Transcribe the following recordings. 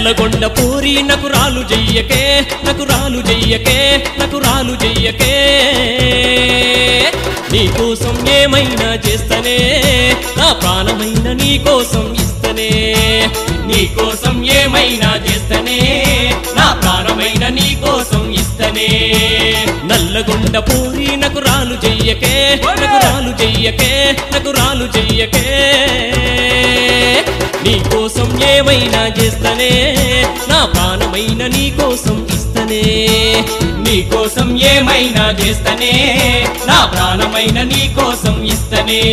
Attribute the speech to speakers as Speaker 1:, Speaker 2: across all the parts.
Speaker 1: నల్లగొండ పోరి నకు రాలు జయ్యకే నకు రాలు జయ్యకే నకు రాలు జయ్యకే నీకోసం ఏమైనా చేస్తనే నా ప్రాణమైన నీకోసం ఇస్తనే నీకోసం ఏమైనా చేస్తనే నా ప్రాణమైన నీకోసం ఇస్తనే నల్లగొండ పోరి నకు రాలు జయ్యకే నకు రాలు జయ్యకే నకు రాలు జయ్యకే నీకోసం ఏమైనా చేస్తనే నా ప్రాణమైన నీకోసం ఇస్తనే నీకోసం ఏమైనా చేస్తనే నా ప్రాణమైన నీకోసం ఇస్తనే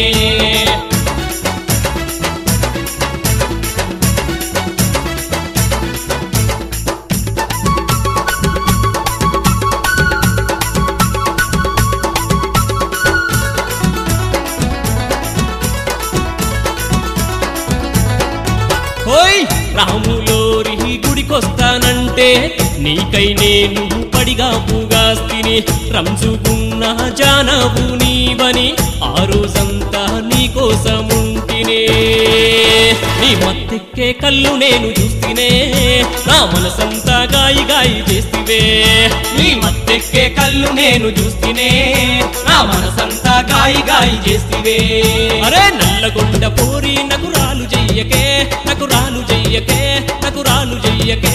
Speaker 1: హోయ్ రాములోరి గుడికొస్తానంటే నీకై నేను పడిగా పూగాస్తిని రంజుకున్న జానవు నీవని ఆ రోజంతా నీకోసముంటినే నీ మత్తెక్కే కళ్ళు నేను చూస్తేనే నా మనసంతా గాయి గాయి చేస్తివే నీ మత్తెక్కే కళ్ళు నేను చూస్తేనే నా మనసంతా గాయి గాయి చేస్తివే అరే నల్లగొండ పోరి నకు రాలు చెయ్యకే నకు రాలు చెయ్యకే నకు రాలు చెయ్యకే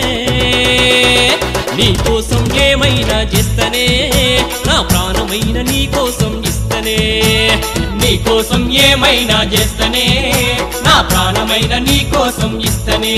Speaker 1: నీకోసం ఏమైనా చేస్తనే నా ప్రాణమైన నీకోసం ఇస్తనే నీకోసం ఏమైనా చేస్తనే నా ప్రాణమైన నీకోసం ఇస్తనే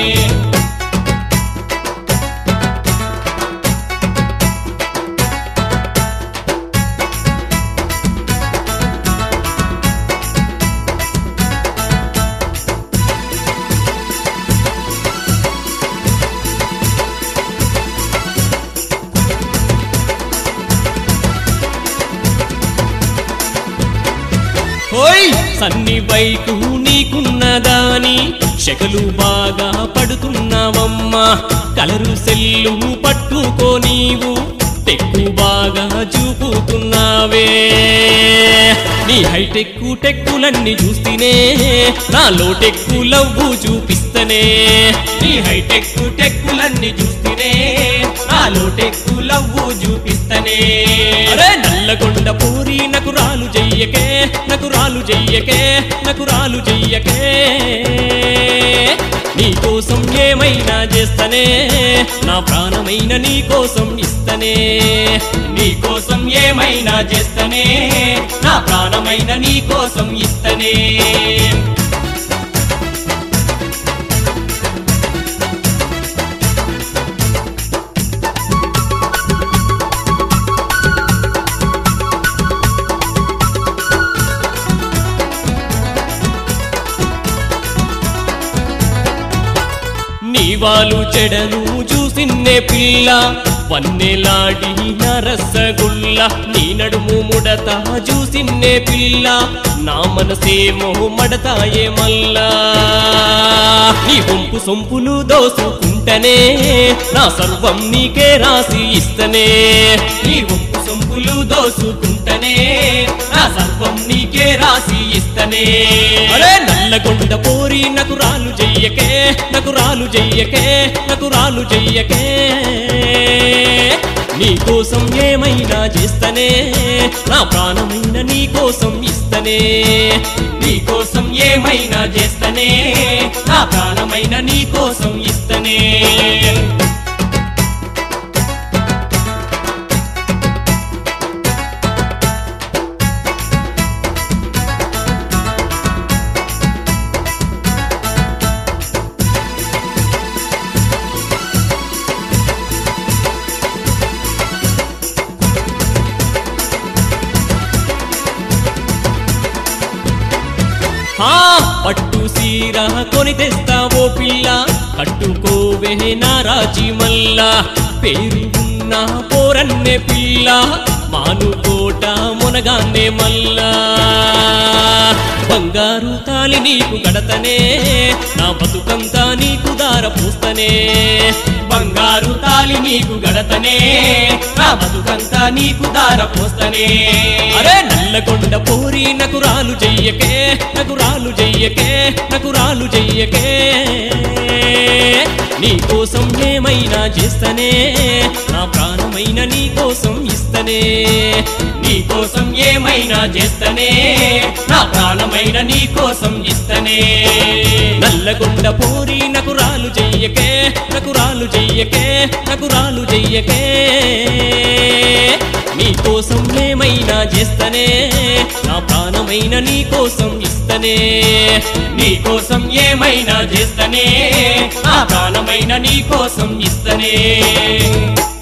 Speaker 1: హోయ్ సన్ని బైకు నీకున్నదాని శకలు బాగా పడుతున్నావమ్మా కలరు సెల్లు పట్టుకో నీవు టెక్కు బాగా చూపుతున్నావే నీ హైటెక్కు టెక్కులన్నీ చూస్తేనే నాలో టెక్కు లవ్వు చూపిస్తనే నీ హైటెక్కు టెక్కులన్నీ చూస్తేనే నాలో టెక్కు లవ్వు చూపిస్తనే అరే నల్లగొండ పూరి నకు రాలు చెయ్యకే నకు రాలు చెయ్యకే నకు రాలు చెయ్యకే నీకోసం ఏమైనా చేస్తనే నా ప్రాణమైన నీకోసం ఇస్తనే నీకోసం ఏమైనా చేస్తనే నా ప్రాణమైన నీకోసం ఇస్తనే నీవాలు చెడను చూసిన్నే పిల్ల వన్నెలాడి నరసగుల్ల నీ నడుము ముడత చూసిన్నే పిల్ల నా మనసేమో మడతాయే మల్లా నీ వంపు సొంపులు దోసుకుంటనే నా సర్వం నీకే రాసి ఇస్తనే నీ వంపు సొంపులు దోసుకుంటనే నా సర్వం నీకే రాసి ఇస్తనే అరే నల్లగొండ పోరి నకు రాలు చెయ్యకే నకు రాలు చెయ్యకే నకు రాలు చెయ్యకే నీకోసం ఏమైనా చేస్తనే నా ప్రాణమైన నీకోసం ఇస్తనే నీకోసం ఏమైనా చేస్తనే నా ప్రాణమైన నీకోసం ఇస్తనే హా పట్టు సీర కొని తెస్తావో పిల్ల కట్టుకోవే నారాజీ మల్ల పేరు ఉన్న పోరన్నె పిల్ల మానుకోట మాట మునగాన్నే మల్లా బంగారు తాలి నీకు గడతనే నా బతుకంతా నీకు దార పూస్తనే
Speaker 2: బంగారు తాలి నీకు గడతనే నా బతుకంతా నీకు దార పోస్తనే
Speaker 1: అరే నల్లగొండ పోరి నకురాలు చెయ్యకే నకురాలు చెయ్యకే నకురాలు చెయ్యకే నీ కోసం ఏమైనా చేస్తనే నా ప్రాణమైన నీ కోసం ఇస్తనే
Speaker 2: నీ కోసం ఏమైనా చేస్తనే నా ప్రాణమైన నీ కోసం ఇస్తనే
Speaker 1: నల్లగొండ పోరి నకురాలు చెయ్యకే నకురాలు చెయ్యకే నకురాలు చెయ్యకే నీ కోసం ఏమైనా చేస్తనే నా ప్రాణమైన నీ కోసం ఇస్తనే
Speaker 2: నీ కోసం ఏమైనా చేస్తనే నా ప్రాణమైన నీ కోసం ఇస్తనే